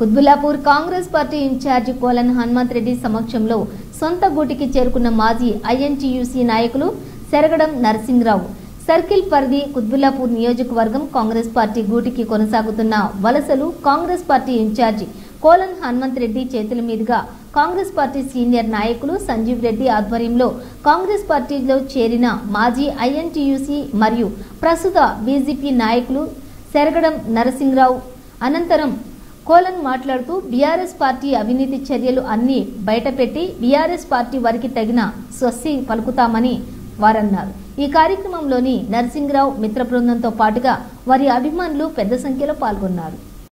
Quthbullapur Congress party incharge Kolan Hanumanth Reddy సమక్షంలో సొంత గూటికి చేరుకున్న మాజీ ఐఎన్టీయూసీ నాయకులు సెరగడం నరసింహరావు సర్కిల్ పరిధి కుత్బుల్లాపూర్ నియోజకవర్గం కాంగ్రెస్ పార్టీ గూటికి కొనసాగుతున్న వలసలు కాంగ్రెస్ పార్టీ ఇన్ఛార్జి కోలన్ హనుమంత్ రెడ్డి చేతుల మీదుగా కాంగ్రెస్ పార్టీ సీనియర్ నాయకులు సంజీవ్ రెడ్డి ఆధ్వర్యంలో కాంగ్రెస్ పార్టీలో చేరిన మాజీ ఐఎన్టీయూసీ మరియు ప్రస్తుత బీజేపీ నాయకులు సెరగడం నరసింహరావు అనంతరం కోలన్ మాట్లాడుతూ బీఆర్ఎస్ పార్టీ అవినీతి చర్యలు అన్ని బయటపెట్టి బీఆర్ఎస్ పార్టీ వారికి తగిన స్వస్తి పలుకుతామని వారన్నారు ఈ కార్యక్రమంలోని నరసింహరావు మిత్ర బృందంతో పాటుగా వారి అభిమానులు పెద్ద సంఖ్యలో పాల్గొన్నారు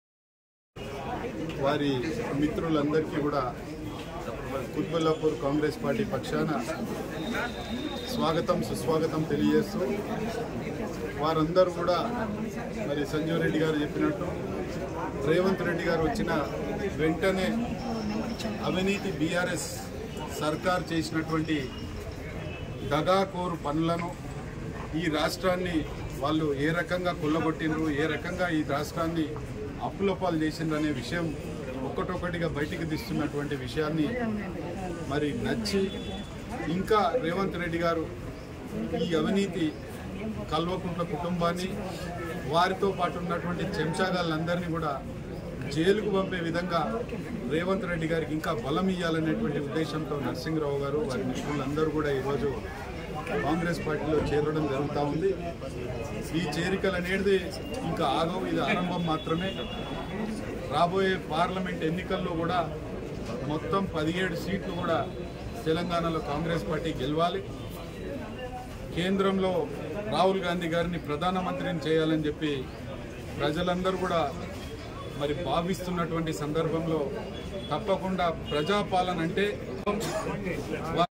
వారి మిత్రులందరికీ కూడా కుత్బుల్లాపూర్ కాంగ్రెస్ పార్టీ పక్షాన స్వాగతం సుస్వాగతం తెలియజేస్తూ వారందరూ కూడా మరి సంజీవ్ రెడ్డి గారు చెప్పినట్టు రేవంత్ రెడ్డి గారు వచ్చిన వెంటనే అవినీతి బీఆర్ఎస్ సర్కార్ చేసినటువంటి దగాకోరు పనులను ఈ రాష్ట్రాన్ని వాళ్ళు ఏ రకంగా కొల్లగొట్టిండ్రు ఏ రకంగా ఈ రాష్ట్రాన్ని అప్పులపాలు చేసిండ్రు అనే విషయం ఒక్కటొక్కటిగా బయటికి తీస్తున్నటువంటి విషయాన్ని మరి నచ్చి ఇంకా రేవంత్ రెడ్డి గారు ఈ అవినీతి కల్వకుంట్ల కుటుంబాన్ని వారితో పాటు ఉన్నటువంటి చెంచాగాళ్ళందరినీ కూడా జైలుకు పంపే విధంగా రేవంత్ రెడ్డి గారికి ఇంకా బలం ఇవ్వాలనేటువంటి ఉద్దేశంతో నరసింహరావు గారు వారి మిత్రులందరూ కూడా ఈరోజు కాంగ్రెస్ పార్టీలో చేరడం జరుగుతూ ఉంది ఈ చేరికలు అనేది ఇంకా ఆగవు ఇది ఆరంభం మాత్రమే రాబోయే పార్లమెంట్ ఎన్నికల్లో కూడా మొత్తం పదిహేడు సీట్లు కూడా తెలంగాణలో కాంగ్రెస్ పార్టీ గెలవాలి కేంద్రంలో రాహుల్ గాంధీ గారిని ప్రధానమంత్రిని చేయాలని చెప్పి ప్రజలందరూ కూడా మరి భావిస్తున్నటువంటి సందర్భంలో తప్పకుండా ప్రజాపాలన అంటే